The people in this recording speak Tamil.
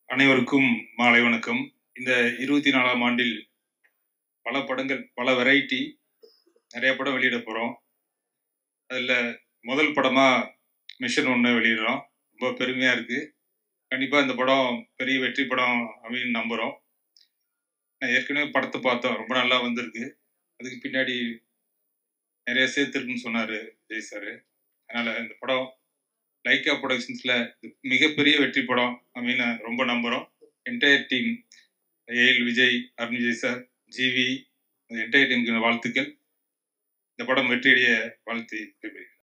அனைவருக்கும் மாலை வணக்கம் இந்த இருபத்தி நாலாம் ஆண்டில் பல படங்கள் பல வெரைட்டி நிறைய படம் வெளியிட போகிறோம் அதில் முதல் படமாக மிஷன் ஒன்று வெளியிடுறோம் ரொம்ப பெருமையாக இருக்குது கண்டிப்பாக இந்த படம் பெரிய வெற்றி படம் அப்படின்னு நம்புகிறோம் நான் ஏற்கனவே படத்தை பார்த்தோம் ரொம்ப நல்லா வந்திருக்கு அதுக்கு பின்னாடி நிறைய சேர்த்துருக்குன்னு சொன்னார் ஜெய் சார் அதனால் இந்த படம் லைக்கா ப்ரொடக்ஷன்ஸில் மிகப்பெரிய வெற்றி படம் அப்படின்னு ரொம்ப நம்புகிறோம் entire team AL Vijay Arun Vijay sir GV entire டீமுக்கு வாழ்த்துக்கள் இந்த படம் வெற்றியடைய வாழ்த்து விரும்புகிறேன்